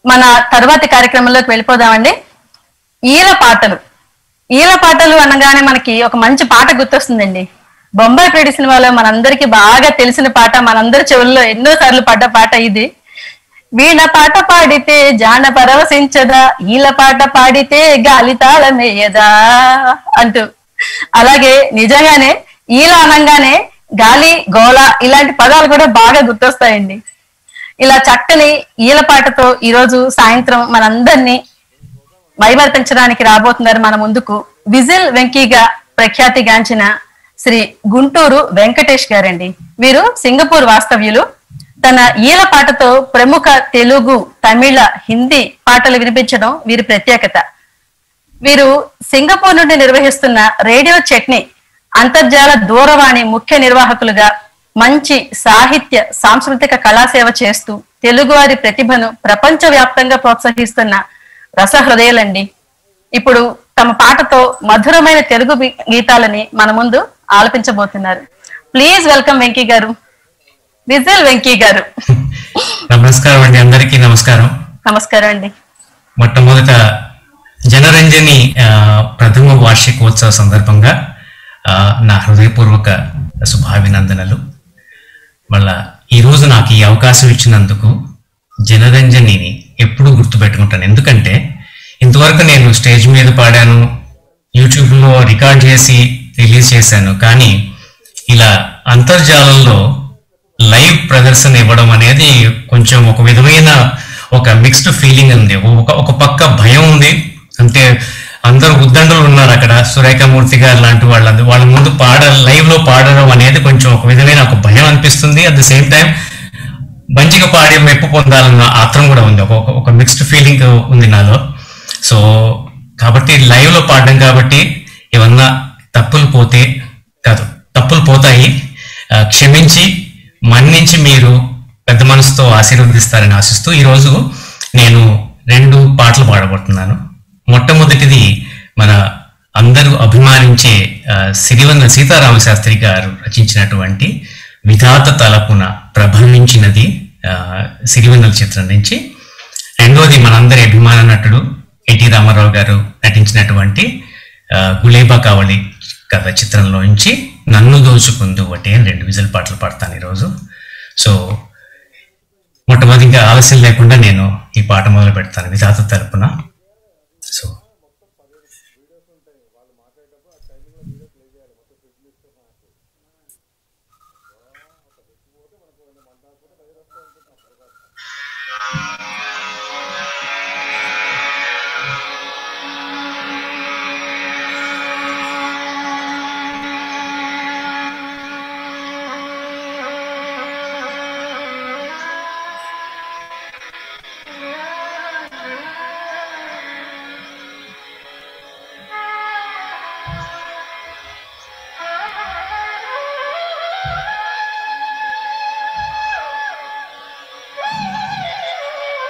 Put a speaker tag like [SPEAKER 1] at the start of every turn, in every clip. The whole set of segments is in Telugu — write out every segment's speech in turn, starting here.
[SPEAKER 1] మన తర్వాతి కార్యక్రమంలోకి వెళ్ళిపోదామండి ఈల పాటలు ఈల పాటలు అనగానే మనకి ఒక మంచి పాట గుర్తొస్తుందండి బొంబాయి పేడి సినిమాలో మనందరికీ బాగా తెలిసిన పాట మనందరి చెవుల్లో ఎన్నో సార్లు పడ్డ పాట ఇది వీణ పాట పాడితే జాన పరవశించదా ఈల పాట పాడితే గాలి తాళమేయదా అంటూ అలాగే నిజంగానే ఈల అనగానే గాలి గోల ఇలాంటి పదాలు కూడా బాగా గుర్తొస్తాయండి ఇలా చక్కని ఈల పాటతో ఈరోజు సాయంత్రం మనందరినీ మైమర్పించడానికి రాబోతున్నారు మన ముందుకు విజిల్ వెంకీగా ప్రఖ్యాతిగాంచిన శ్రీ గుంటూరు వెంకటేష్ గారండి వీరు సింగపూర్ వాస్తవ్యులు తన ఈల పాటతో ప్రముఖ తెలుగు తమిళ హిందీ పాటలు వినిపించడం వీరి ప్రత్యేకత వీరు సింగపూర్ నుండి నిర్వహిస్తున్న రేడియో చట్నీ అంతర్జాల దూరవాణి ముఖ్య నిర్వాహకులుగా మంచి సాహిత్య సాంస్కృతిక కళాసేవ చేస్తూ తెలుగువారి ప్రతిభను ప్రపంచవ్యాప్తంగా ప్రోత్సహిస్తున్న రసహృదయులండి ఇప్పుడు తమ పాటతో మధురమైన తెలుగు గీ- గీతాలని మన ముందు ఆలపించబోతున్నారు ప్లీజ్ వెల్కమ్ వెంకీ గారు విజిల్ వెంకీ గారు
[SPEAKER 2] నమస్కారం అండి అందరికీ నమస్కారం
[SPEAKER 1] నమస్కారం అండి
[SPEAKER 2] మొట్టమొదట జనరంజని ఆ, ప్రథమ వార్షికోత్సవ సందర్భంగా ఆ, నా హృదయపూర్వక శుభాభినందనలు మళ్ళా ఈరోజు నాకు ఈ అవకాశం ఇచ్చినందుకు జనరంజనిని ఎప్పుడూ గుర్తుపెట్టుకుంటాను ఎందుకంటే ఇంతవరకు నేను స్టేజ్ మీద పాడాను యూట్యూబ్లో రికార్డ్ చేసి రిలీజ్ చేశాను కానీ ఇలా అంతర్జాలంలో లైవ్ ప్రదర్శన ఇవ్వడం అనేది కొంచెం ఒక విధమైన ఒక మిక్స్డ్ ఫీలింగ్ ఉంది ఒక ఒక పక్క భయం ఉంది అంటే అందరూ ఉద్దండలు ఉన్నారు అక్కడ సురేఖమూర్తి గారు లాంటి వాళ్ళందరూ వాళ్ళ ముందు పాడ లైవ్ లో పాడడం అనేది కొంచెం ఒక విధమైన ఒక భయం అనిపిస్తుంది అట్ ద సేమ్ టైం మంచిగా పాడి మెప్పు పొందాలన్న ఆత్రం కూడా ఉంది ఒక ఒక- ఒక మిక్స్డ్ ఫీలింగ్ ఉంది నాలో సో కాబట్టి లైవ్ లో పాడడం కాబట్టి ఏమన్నా తప్పులు పోతే కాదు తప్పులు పోతాయి ఆ, క్షమించి మన్నించి మీరు పెద్ద మనసుతో ఆశీర్వదిస్తారని ఆశిస్తూ ఈరోజు నేను రెండు పాటలు పాడబోతున్నాను మొట్టమొదటిది మన అందరూ అభిమానించే ఆ, సిరివన్న సీతారామ శాస్త్రి గారు రచించినటువంటి విధాత తలపున ప్రభవించినది ఆ, సిరివెన్నెల చిత్రం నుంచి రెండోది మనందరి అభిమాన నటుడు ఎన్టీ రామారావు గారు నటించినటువంటి ఆ, గులేబా కావళి కథ చిత్రంలో నుంచి నన్ను దోచుకుందు ఒకటి అని రెండు విజల్ పాటలు పాడతాను ఈరోజు సో మొట్టమొదటిగా ఆలస్యం లేకుండా నేను ఈ పాట మొదలు పెడతాను విధాత తరపున సో
[SPEAKER 3] ఆ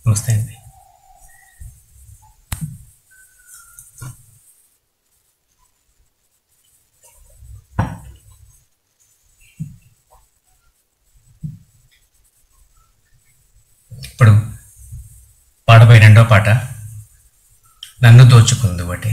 [SPEAKER 2] నమస్తే అండి ఇప్పుడు పాడబోయే రెండో పాట నన్ను దోచుకుంది ఒకటి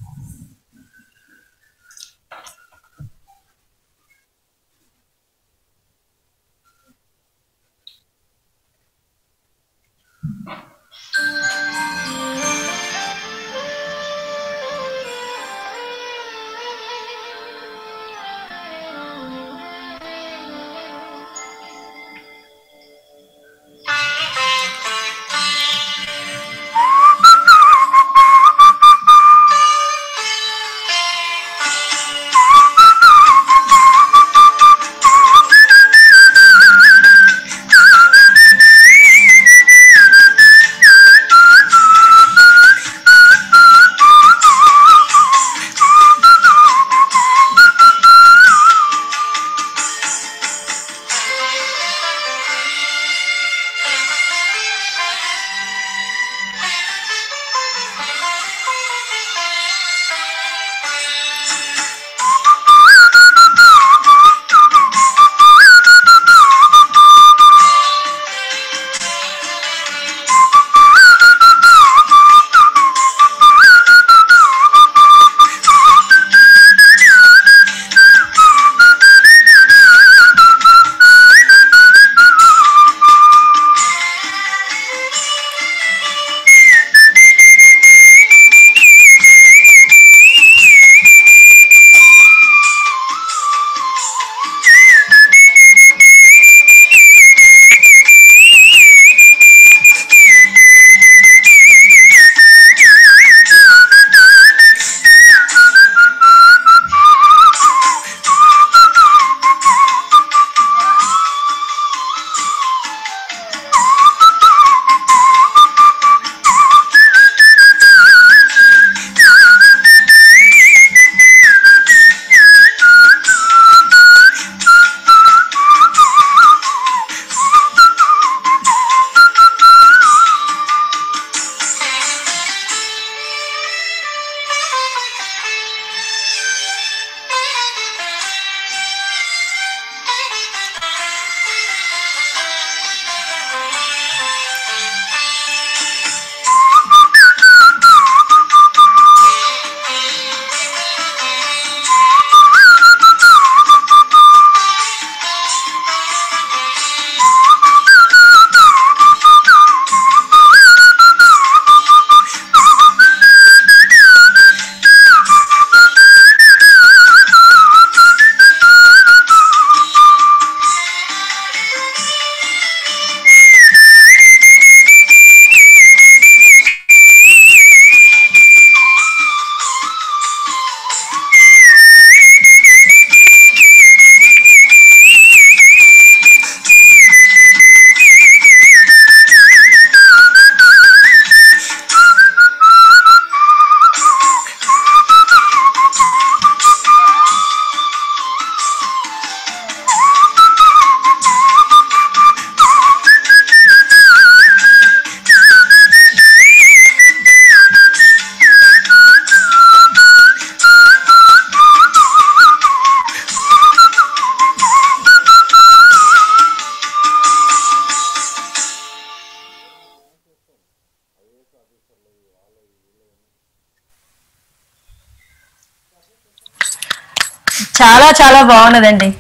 [SPEAKER 1] చాలా చాలా బాగున్నదండి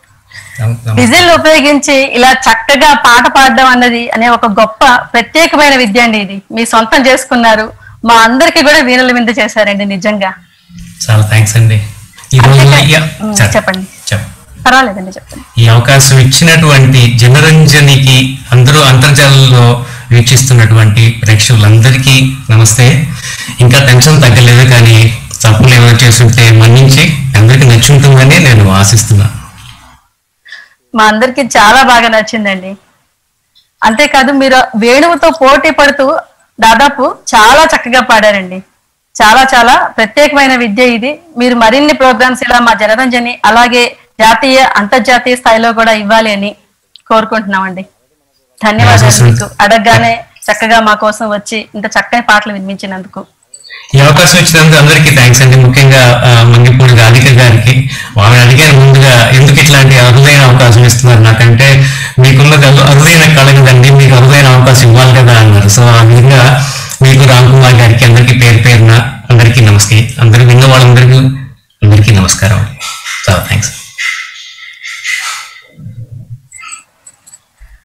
[SPEAKER 2] నమ- నమ-
[SPEAKER 1] విజిల్ ఉపయోగించి ఇలా చక్కగా పాట పాడడం అన్నది అనే ఒక గొప్ప ప్రత్యేకమైన విద్య అండి ఇది మీ సొంతం చేసుకున్నారు మా అందరికి కూడా వీణుల విందు చేశారండి నిజంగా
[SPEAKER 2] చాలా థ్యాంక్స్ అండి ఈ రోజు
[SPEAKER 1] అంతేకా-
[SPEAKER 2] యా,
[SPEAKER 1] ఉమ్,
[SPEAKER 2] చెప్ప-
[SPEAKER 1] చెప్పండి.
[SPEAKER 2] చెప్ప.
[SPEAKER 1] పర్వాలేదండి చెప్పండి
[SPEAKER 2] ఈ అవకాశం ఇచ్చినటువంటి జనరంజనికి అందరూ అంతర్జాలంలో వీక్షిస్తున్నటువంటి ప్రేక్షకులందరికీ నమస్తే ఇంకా టెన్షన్ తగ్గలేదు కానీ తప్పులు ఏమైనా చేస్తుంటే మన్నించి అందరికీ నచ్చుంటుందని నేను ఆశిస్తున్నా
[SPEAKER 1] మా అందరికి చాలా బాగా నచ్చిందండి అంతేకాదు మీరు వేణువుతో పోటీ పడుతూ దాదాపు చాలా చక్కగా పాడారండి చాలా చాలా ప్రత్యేకమైన విద్య ఇది మీరు మరిన్ని ప్రోగ్రామ్స్ ఇలా మా జనరంజని అలాగే జాతీయ అంతర్జాతీయ స్థాయిలో కూడా ఇవ్వాలి అని కోరుకుంటున్నామండి ధన్యవాదాలు
[SPEAKER 2] Yes, sir.
[SPEAKER 1] మీకు అడగగానే చక్కగా మా కోసం వచ్చి ఇంత చక్కని పాటలు వినిపించినందుకు
[SPEAKER 2] ఈ అవకాశం ఇచ్చినందుకు అందరికీ థ్యాంక్స్ అండి ముఖ్యంగా ఆ, మంగిపూడి రాధిక గారికి ఆమె అడిగాను ముందుగా ఎందుకు ఇట్లాంటి అరుదైన అవకాశం ఇస్తున్నారు నాకంటే మీకున్నది అరు- అరుదైన కళ కదండి మీకు అరుదైన అవకాశం ఇవ్వాలి కదా అన్నారు సో ఆ విధంగా మీకు రామ్ కుమార్ గారికి అందరికీ పేరు పేరున అందరికీ నమస్తే అందరూ విన్న వాళ్ళందరికీ అందరికీ నమస్కారం